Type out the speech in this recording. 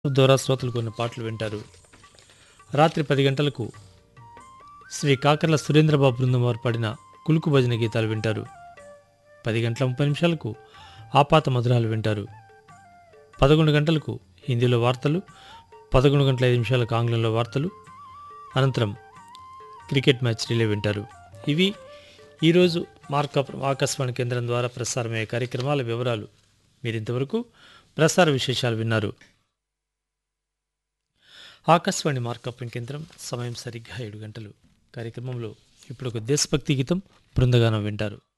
ద్వారా శ్రోతలు కొన్ని పాటలు వింటారు రాత్రి పది గంటలకు శ్రీ కాకర్ల సురేంద్రబాబు బృందం వారు పాడిన కులుకు భజన గీతాలు వింటారు పది గంటల ముప్పై నిమిషాలకు ఆపాత మధురాలు వింటారు పదకొండు గంటలకు హిందీలో వార్తలు పదకొండు గంటల ఐదు నిమిషాలకు ఆంగ్లంలో వార్తలు అనంతరం క్రికెట్ మ్యాచ్ రిలే వింటారు ఇవి ఈరోజు మార్క ఆకాశవాణి కేంద్రం ద్వారా ప్రసారమయ్యే కార్యక్రమాల వివరాలు మీరు ఇంతవరకు ప్రసార విశేషాలు విన్నారు ఆకాశవాణి మార్కప్ కేంద్రం సమయం సరిగ్గా ఏడు గంటలు కార్యక్రమంలో ఇప్పుడు ఒక దేశభక్తి గీతం బృందగానం వింటారు